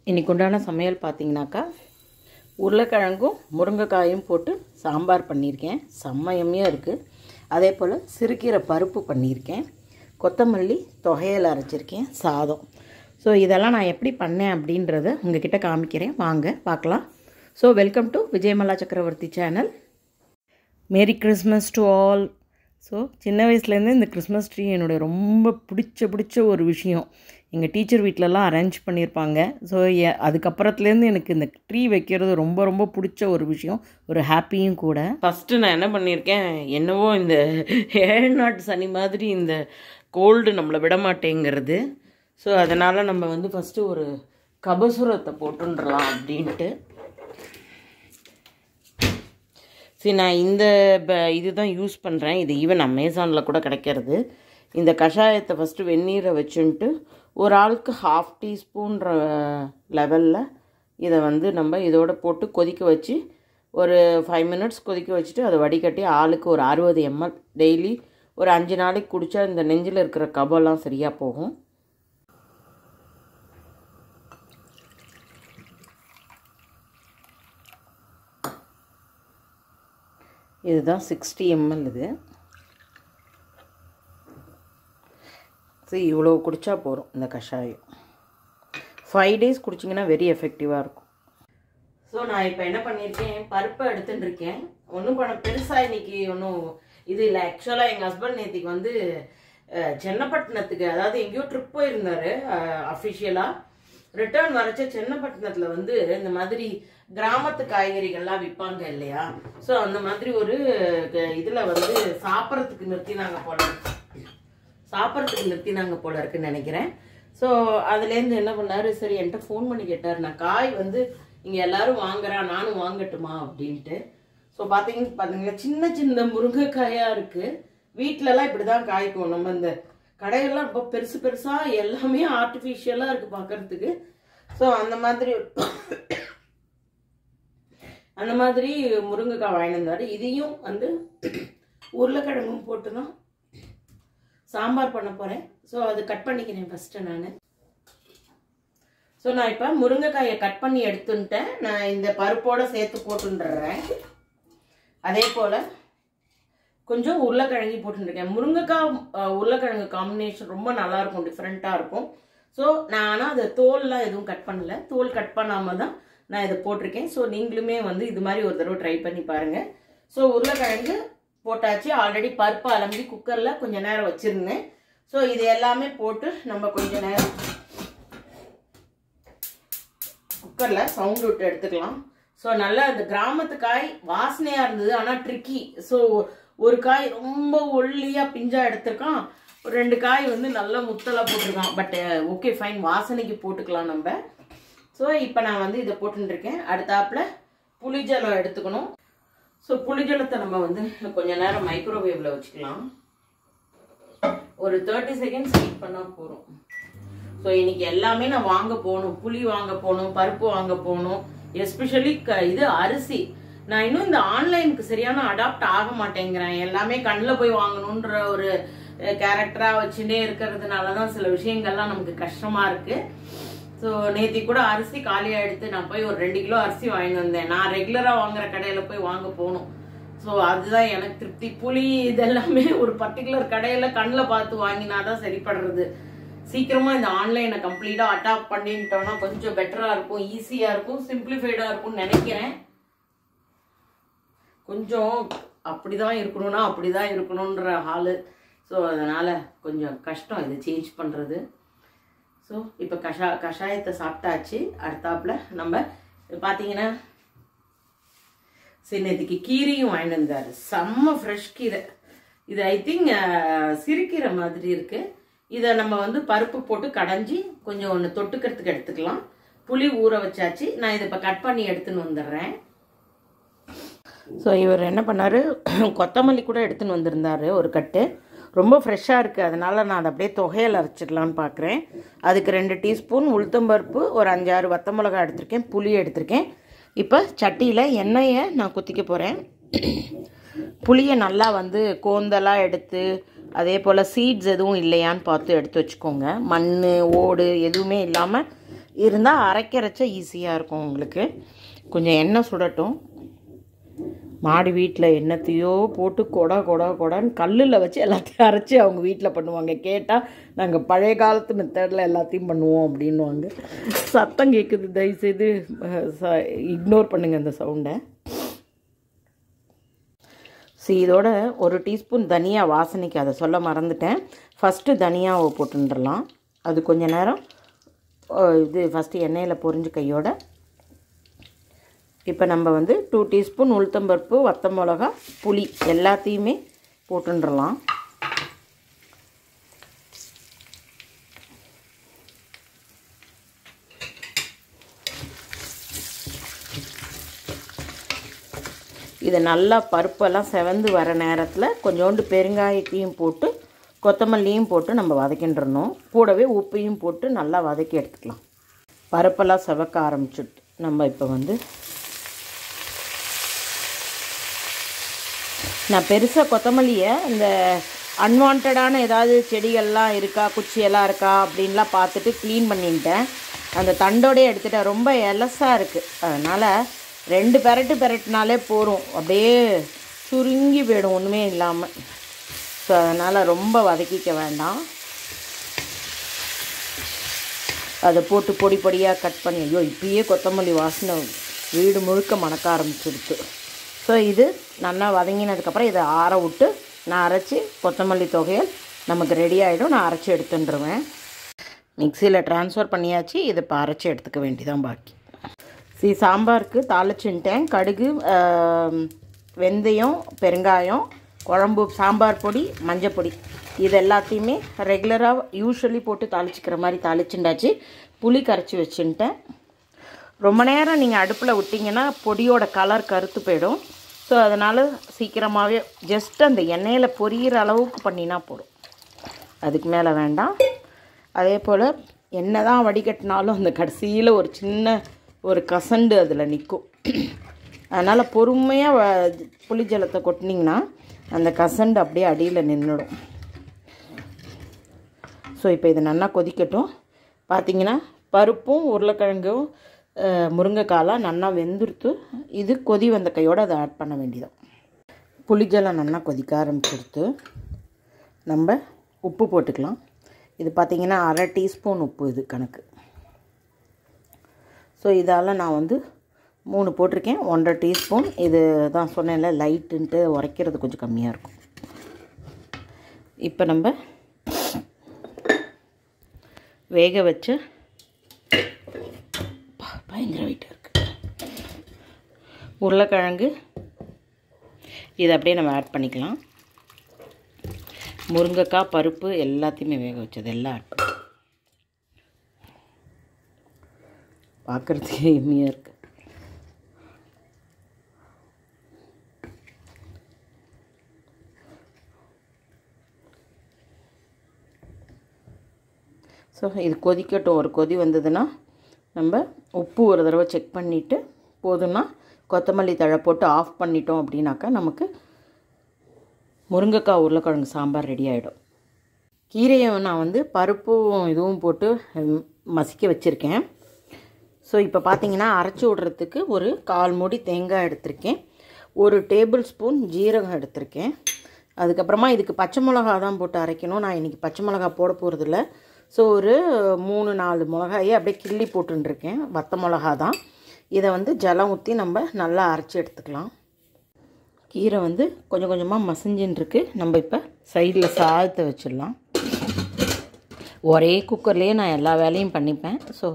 இன்றைக்கு உண்டான சமையல் பார்த்தீங்கன்னாக்கா உருளைக்கிழங்கும் முருங்கைக்காயும் போட்டு சாம்பார் பண்ணியிருக்கேன் செம்மையம்மையாக இருக்குது அதே போல் சிறுகீரை பருப்பு பண்ணியிருக்கேன் கொத்தமல்லி தொகையில் அரைச்சிருக்கேன் சாதம் ஸோ இதெல்லாம் நான் எப்படி பண்ணேன் அப்படின்றத உங்ககிட்ட காமிக்கிறேன் வாங்க பார்க்கலாம் so welcome to Vijayamala Chakravarthy channel merry Christmas to all so சின்ன வயசுலேருந்து இந்த கிறிஸ்மஸ் ட்ரீ என்னுடைய ரொம்ப பிடிச்ச பிடிச்ச ஒரு விஷயம் எங்கள் டீச்சர் வீட்டிலலாம் அரேஞ்ச் பண்ணியிருப்பாங்க ஸோ அதுக்கப்புறத்துலேருந்து எனக்கு இந்த ட்ரீ வைக்கிறது ரொம்ப ரொம்ப பிடிச்ச ஒரு விஷயம் ஒரு ஹாப்பியும் கூட ஃபஸ்ட்டு நான் என்ன பண்ணியிருக்கேன் என்னவோ இந்த ஏழு நாட்டு சனி மாதிரி இந்த கோல்டு நம்மளை விட மாட்டேங்கிறது ஸோ அதனால் நம்ம வந்து ஃபஸ்ட்டு ஒரு கபசுரத்தை போட்டுன்றலாம் அப்படின்ட்டு சரி நான் இந்த ப இதுதான் யூஸ் பண்ணுறேன் இது ஈவன் அமேசானில் கூட கிடைக்கிறது இந்த கஷாயத்தை ஃபஸ்ட்டு வெந்நீரை வச்சுன்ட்டு ஒரு ஆளுக்கு ஹாஃப் டீஸ்பூன்ற லெவலில் இதை வந்து நம்ம இதோட போட்டு கொதிக்க வச்சு ஒரு ஃபைவ் மினிட்ஸ் கொதிக்க வச்சுட்டு அதை வடிகட்டி ஆளுக்கு ஒரு அறுபது எம்எல் டெய்லி ஒரு அஞ்சு நாளைக்கு குடித்தா இந்த நெஞ்சில் இருக்கிற கபெல்லாம் சரியாக போகும் இதுதான் சிக்ஸ்டி எம்எல் இது சரி இவ்வளோ குடித்தா போகிறோம் இந்த கஷாயம் ஃபைவ் டேஸ் குடிச்சிங்கன்னா வெரி எஃபெக்டிவாக இருக்கும் ஸோ நான் இப்போ என்ன பண்ணியிருக்கேன் பருப்பை எடுத்துட்டு இருக்கேன் ஒன்றும் பண்ண பெருசாக இன்னைக்கு ஒன்றும் இது இல்லை ஆக்சுவலாக எங்கள் ஹஸ்பண்ட் நேற்றுக்கு வந்து அஹ், சென்னப்பட்டினத்துக்கு அதாவது எங்கேயோ ட்ரிப் போயிருந்தாரு அஃபிஷியலாக ரிட்டர்ன் வரச்ச சென்னப்பட்டினத்தில் வந்து இந்த மாதிரி கிராமத்து காய்கறிகள்லாம் விற்பாங்க இல்லையா ஸோ அந்த மாதிரி ஒரு இதில் வந்து சாப்பிட்றதுக்கு நிறுத்தினாங்க போல சாப்பிட்றதுக்கு நிறுத்தினாங்க போல இருக்குன்னு நினைக்கிறேன் ஸோ அதுலேருந்து என்ன பண்ணாரு சரி என்கிட்ட ஃபோன் பண்ணி கேட்டார் நான் காய் வந்து இங்கே எல்லாரும் வாங்குறா நானும் வாங்கட்டுமா அப்படின்ட்டு ஸோ பார்த்தீங்க பார்த்தீங்கன்னா சின்ன சின்ன முருங்கைக்காயாக இருக்குது வீட்டிலலாம் இப்படி தான் காய்க்கும் நம்ம இந்த கடையெல்லாம் ரொம்ப பெருசு பெருசாக எல்லாமே ஆர்டிஃபிஷியலாக இருக்குது பார்க்கறதுக்கு ஸோ அந்த மாதிரி அந்த மாதிரி முருங்கைக்காய் வாங்கிட்டு வந்தாரு இதையும் வந்து உருளைக்கிழங்கும் போட்டு தான் சாம்பார் பண்ண போகிறேன் ஸோ அது கட் பண்ணிக்கிறேன் ஃபஸ்ட்டு நான் ஸோ நான் இப்போ முருங்கைக்காயை கட் பண்ணி எடுத்துட்டேன் நான் இந்த பருப்போட சேர்த்து போட்டுன்றேன் அதே போல் கொஞ்சம் உருளைக்கிழங்கி போட்டுருக்கேன் முருங்கைக்காய் அஹ், உருளைக்கிழங்கு காம்பினேஷன் ரொம்ப நல்லா இருக்கும் டிஃப்ரெண்ட்டாக இருக்கும் ஸோ நான் ஆனால் அதை தோல்லாம் எதுவும் கட் பண்ணல தோல் கட் பண்ணாமல் தான் நான் இதை போட்டிருக்கேன் ஸோ நீங்களுமே வந்து இது மாதிரி ஒரு தடவை ட்ரை பண்ணி பாருங்கள் ஸோ உருளைக்கிழங்கு போட்டாச்சு ஆல்ரெடி பருப்பு அலம்பி குக்கரில் கொஞ்ச நேரம் வச்சுருந்தேன் ஸோ இது எல்லாமே போட்டு நம்ம கொஞ்ச நேரம் குக்கரில் சவுண்ட் விட்டு எடுத்துக்கலாம் ஸோ நல்லா அந்த கிராமத்து காய் வாசனையாக இருந்தது ஆனால் ட்ரிக்கி ஸோ ஒரு காய் ரொம்ப ஒல்லியாக பிஞ்சா எடுத்திருக்கான் ஒரு ரெண்டு காய் வந்து நல்லா முத்தலாக போட்டிருக்கான் பட் ஓகே ஃபைன் வாசனைக்கு போட்டுக்கலாம் நம்ம ஸோ இப்போ நான் வந்து இதை போட்டுருக்கேன் அடுத்தாப்புல புளிஜலம் எடுத்துக்கணும் ஸோ புளிஜலத்தை நம்ம வந்து கொஞ்ச நேரம் மைக்ரோவேவில் வச்சுக்கலாம் ஒரு தேர்ட்டி செகண்ட்ஸ் ஹீட் பண்ணால் போகிறோம் ஸோ இன்னைக்கு எல்லாமே நான் வாங்க போகணும் புளி வாங்க போகணும் பருப்பு வாங்க போகணும் எஸ்பெஷலி க இது அரிசி நான் இன்னும் இந்த ஆன்லைனுக்கு சரியான அடாப்ட் ஆக மாட்டேங்கிறேன் எல்லாமே கண்ணில் போய் வாங்கணுன்ற ஒரு கேரக்டராக வச்சுட்டே இருக்கிறதுனால தான் சில விஷயங்கள்லாம் நமக்கு கஷ்டமாக இருக்குது ஸோ நேத்தி கூட அரிசி காலியாக எடுத்து நான் போய் ஒரு ரெண்டு கிலோ அரிசி வாங்கிட்டு வந்தேன் நான் ரெகுலராக வாங்குற கடையில் போய் வாங்க போகணும் ஸோ அதுதான் எனக்கு திருப்தி புளி இதெல்லாமே ஒரு பர்டிகுலர் கடையில் கண்ணில் பார்த்து வாங்கினா தான் சரிப்படுறது சீக்கிரமா இந்த ஆன்லைனை கம்ப்ளீட்டா அடாப்ட் பண்ணிட்டோம்னா கொஞ்சம் பெட்டரா இருக்கும் ஈஸியா இருக்கும் சிம்பிளிஃபைடா இருக்கும்னு நினைக்கிறேன் கொஞ்சம் அப்படிதான் இருக்கணும்னா அப்படிதான் இருக்கணுன்ற ஹாலு ஸோ அதனால கொஞ்சம் கஷ்டம் இது சேஞ்ச் பண்றது ஸோ இப்போ கஷா கஷாயத்தை சாப்பிட்டாச்சு அடுத்தாப்புல நம்ம பார்த்தீங்கன்னா சரி நேற்றுக்கு கீரையும் வாங்கிட்டு வந்தாரு செம்ம ஃப்ரெஷ் கீரை இது ஐ திங்க் சிறுகீரை மாதிரி இருக்கு இதை நம்ம வந்து பருப்பு போட்டு கடைஞ்சி கொஞ்சம் ஒன்று தொட்டுக்கிறதுக்கு எடுத்துக்கலாம் புளி ஊற வச்சாச்சு நான் இதை இப்போ கட் பண்ணி எடுத்துன்னு வந்துடுறேன் ஸோ இவர் என்ன பண்ணார் கொத்தமல்லி கூட எடுத்துன்னு வந்திருந்தாரு ஒரு கட்டு ரொம்ப ஃப்ரெஷ்ஷாக இருக்குது அதனால் நான் அதை அப்படியே தொகையில் அரைச்சிடலான்னு பார்க்குறேன் அதுக்கு ரெண்டு டீஸ்பூன் உளுத்தம்பருப்பு ஒரு அஞ்சாறு வத்த மிளகாய் எடுத்திருக்கேன் புளி எடுத்திருக்கேன் இப்போ சட்டியில் எண்ணெயை நான் குத்திக்க போகிறேன் புளியை நல்லா வந்து கோந்தலாக எடுத்து அதே போல் சீட்ஸ் எதுவும் இல்லையான்னு பார்த்து எடுத்து வச்சுக்கோங்க மண் ஓடு எதுவுமே இல்லாமல் இருந்தால் அரைக்கிறச்ச ஈஸியாக இருக்கும் உங்களுக்கு கொஞ்சம் எண்ணெய் சுடட்டும் மாடி வீட்டில் என்னத்தையோ போட்டு கொடா கொடா கொடான்னு கல்லில் வச்சு எல்லாத்தையும் அரைச்சி அவங்க வீட்டில் பண்ணுவாங்க கேட்டால் நாங்கள் பழைய காலத்து மெத்தடில் எல்லாத்தையும் பண்ணுவோம் அப்படின்வாங்க சத்தம் கேட்குது தயவுசெய்து இக்னோர் பண்ணுங்கள் அந்த சவுண்டை சரி இதோட ஒரு டீஸ்பூன் தனியா வாசனைக்கு அதை சொல்ல மறந்துட்டேன் ஃபஸ்ட்டு தனியாவை போட்டுன்றலாம் அது கொஞ்ச நேரம் இது ஃபஸ்ட்டு எண்ணெயில் பொரிஞ்சு கையோட இப்போ நம்ம வந்து டூ டீஸ்பூன் உளுத்தம்பருப்பு வத்த மிளகா புளி எல்லாத்தையுமே போட்டுன்றலாம் இதை நல்லா பருப்பெல்லாம் செவந்து வர நேரத்தில் கொஞ்சோண்டு பெருங்காயத்தையும் போட்டு கொத்தமல்லியும் போட்டு நம்ம வதக்கின்றணும் கூடவே உப்பையும் போட்டு நல்லா வதக்கி எடுத்துக்கலாம் பருப்பெல்லாம் செவக்க ஆரம்பிச்சுட்டு நம்ம இப்போ வந்து நான் பெருசாக கொத்தமல்லியை இந்த அன்வான்டான ஏதாவது செடிகள்லாம் இருக்கா குச்சியெல்லாம் இருக்கா அப்படின்லாம் பார்த்துட்டு க்ளீன் பண்ணிட்டேன் அந்த தண்டோடய எடுத்துட்டேன் ரொம்ப எலசாக இருக்குது அதனால் ரெண்டு பெரட்டு பெரட்டினாலே போகும் அப்படியே சுருங்கி போயிடும் ஒன்றுமே இல்லாமல் ஸோ அதனால் ரொம்ப வதக்கிக்க வேண்டாம் அதை போட்டு பொடி பொடியாக கட் பண்ணி ஐயோ இப்பயே கொத்தமல்லி வாசனை வீடு முழுக்க மணக்க ஆரம்பிச்சிடுச்சு ஸோ இது நல்லா வதங்கினதுக்கப்புறம் இதை ஆற விட்டு நான் அரைச்சி கொத்தமல்லி தொகையல் நமக்கு ரெடி ஆகிடும் நான் அரைச்சி எடுத்துட்டுருவேன் மிக்சியில் ட்ரான்ஸ்ஃபர் பண்ணியாச்சு இதை இப்போ அரைச்சி எடுத்துக்க வேண்டியதான் பாக்கி சி சாம்பாருக்கு தாளிச்சுட்டேன் கடுகு வெந்தயம் பெருங்காயம் குழம்பு சாம்பார் பொடி மஞ்சள் பொடி இது எல்லாத்தையுமே ரெகுலராக யூஸ்வலி போட்டு தாளிச்சிக்கிற மாதிரி தாளிச்சுண்டாச்சு புளி கரைச்சி வச்சுட்டேன் ரொம்ப நேரம் நீங்கள் அடுப்பில் விட்டிங்கன்னா பொடியோட கலர் கருத்து போயிடும் ஸோ அதனால் சீக்கிரமாகவே ஜஸ்ட் அந்த எண்ணெயில் பொரியிற அளவுக்கு பண்ணினா போதும் அதுக்கு மேலே வேண்டாம் அதே போல் என்ன தான் வடிகட்டினாலும் அந்த கடைசியில் ஒரு சின்ன ஒரு கசண்டு அதில் நிற்கும் அதனால் பொறுமையாக புளி ஜலத்தை கொட்டினீங்கன்னா அந்த கசண்டு அப்படியே அடியில் நின்றுடும் ஸோ இப்போ இது நல்லா கொதிக்கட்டும் பார்த்தீங்கன்னா பருப்பும் உருளைக்கிழங்கும் முருங்கைக்காலாம் நல்லா வெந்துருத்து இது கொதி வந்த கையோடு அதை ஆட் பண்ண வேண்டியதான் புளிஜலம் நல்லா கொதிக்க ஆரம்பிச்சிருத்து நம்ம உப்பு போட்டுக்கலாம் இது பார்த்திங்கன்னா அரை டீஸ்பூன் உப்பு இது கணக்கு ஸோ இதால் நான் வந்து மூணு போட்டிருக்கேன் ஒன்றரை டீஸ்பூன் இது தான் சொன்னேன்ல லைட்டுன்ட்டு உரைக்கிறது கொஞ்சம் கம்மியாக இருக்கும் இப்போ நம்ம வேக வச்ச பயங்கர வெயிட்டாக இருக்குது உருளைக்கிழங்கு இதை அப்படியே நம்ம ஆட் பண்ணிக்கலாம் முருங்கைக்காய் பருப்பு எல்லாத்தையுமே வேக வச்சது எல்லாம் ஆட் பண்ணி பார்க்குறதுக்கே எம்மியாக இருக்குது ஸோ இது கொதிக்கட்டும் ஒரு கொதி வந்ததுன்னா நம்ம உப்பு ஒரு தடவை செக் பண்ணிவிட்டு போதும்னா கொத்தமல்லி தழை போட்டு ஆஃப் பண்ணிட்டோம் அப்படின்னாக்கா நமக்கு முருங்கைக்காய் உருளைக்கிழங்கு சாம்பார் ரெடி ஆகிடும் கீரையை நான் வந்து பருப்பும் இதுவும் போட்டு மசிக்க வச்சுருக்கேன் ஸோ இப்போ பார்த்தீங்கன்னா அரைச்சி விட்றதுக்கு ஒரு கால் மூடி தேங்காய் எடுத்திருக்கேன் ஒரு டேபிள் ஸ்பூன் ஜீரகம் எடுத்திருக்கேன் அதுக்கப்புறமா இதுக்கு பச்சை மிளகா தான் போட்டு அரைக்கணும் நான் இன்றைக்கி பச்சை மிளகா போட போகிறதில்ல ஸோ ஒரு மூணு நாலு மிளகாயை அப்படியே கிள்ளி போட்டுருக்கேன் வத்த மிளகா தான் இதை வந்து ஜலம் ஊற்றி நம்ம நல்லா அரைச்சி எடுத்துக்கலாம் கீரை வந்து கொஞ்சம் கொஞ்சமாக மசிஞ்சின்னு இருக்கு நம்ம இப்போ சைடில் சாதத்தை வச்சிடலாம் ஒரே குக்கர்லேயே நான் எல்லா வேலையும் பண்ணிப்பேன் ஸோ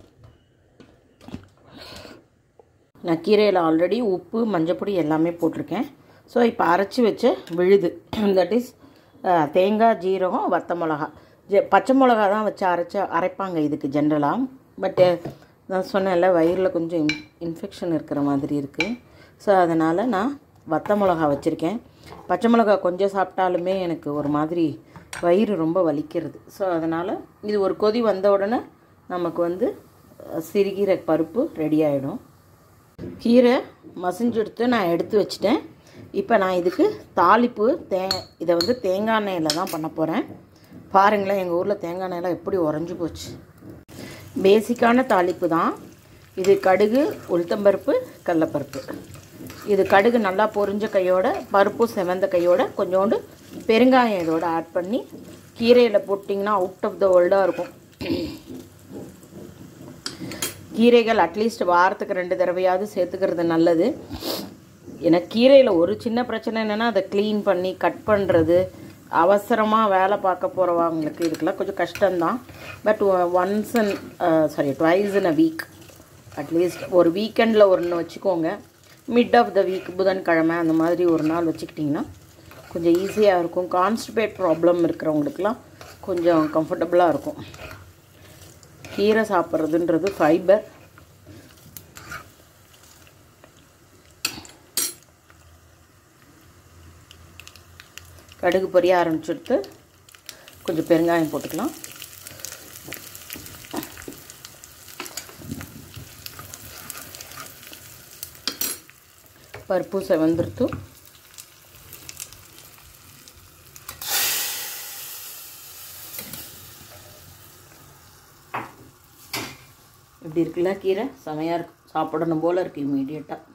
நான் கீரையில் ஆல்ரெடி உப்பு மஞ்சப்பொடி எல்லாமே போட்டிருக்கேன் ஸோ இப்போ அரைச்சி வச்ச விழுது தட் இஸ் தேங்காய் ஜீரகம் வத்த மிளகா ஜெ பச்சை மிளகா தான் வச்சு அரைச்சா அரைப்பாங்க இதுக்கு ஜென்ரலாக பட்டு நான் சொன்னேன்ல வயிறில் கொஞ்சம் இன் இன்ஃபெக்ஷன் இருக்கிற மாதிரி இருக்குது ஸோ அதனால் நான் வத்த மிளகா வச்சுருக்கேன் பச்சை மிளகா கொஞ்சம் சாப்பிட்டாலுமே எனக்கு ஒரு மாதிரி வயிறு ரொம்ப வலிக்கிறது ஸோ அதனால் இது ஒரு கொதி வந்த உடனே நமக்கு வந்து சிறுகீரை பருப்பு ரெடி ஆகிடும் கீரை மசிஞ்செடுத்து நான் எடுத்து வச்சுட்டேன் இப்போ நான் இதுக்கு தாளிப்பு தே இதை வந்து தேங்காய் எண்ணெயில் தான் பண்ண போகிறேன் பாருங்களேன் எங்கள் ஊரில் தேங்காய் எண்ணெயெல்லாம் எப்படி உறைஞ்சி போச்சு பேசிக்கான தாளிப்பு தான் இது கடுகு உளுத்தம்பருப்பு கடலப்பருப்பு இது கடுகு நல்லா பொரிஞ்ச கையோட பருப்பு செவந்த கையோட கொஞ்சோண்டு பெருங்காயம் இதோட ஆட் பண்ணி கீரையில் போட்டிங்கன்னா அவுட் ஆஃப் த வேர்ல்டாக இருக்கும் கீரைகள் அட்லீஸ்ட் வாரத்துக்கு ரெண்டு தடவையாவது சேர்த்துக்கிறது நல்லது எனக்கு கீரையில் ஒரு சின்ன பிரச்சனை என்னென்னா அதை க்ளீன் பண்ணி கட் பண்ணுறது அவசரமாக வேலை பார்க்க போகிறவங்களுக்கு இதுக்கெல்லாம் கொஞ்சம் கஷ்டம்தான் but once and sorry twice in a week at least ஒரு வீக்கெண்டில் ஒன்று வச்சுக்கோங்க மிட் ஆஃப் த வீக் புதன்கிழமை அந்த மாதிரி ஒரு நாள் வச்சுக்கிட்டிங்கன்னா கொஞ்சம் ஈஸியாக இருக்கும் கான்ஸ்டிபேட் ப்ராப்ளம் இருக்கிறவங்களுக்குலாம் கொஞ்சம் கம்ஃபர்டபுளாக இருக்கும் கீரை சாப்பிட்றதுன்றது ஃபைபர் கடுகு பொரிய ஆரம்பிச்சுடுத்து கொஞ்சம் பெருங்காயம் போட்டுக்கலாம் பருப்பு செவந்துருத்து இப்படி இருக்குல்ல கீரை செமையாக இருக்கு சாப்பிடணும் போல் இருக்குது இமீடியட்டாக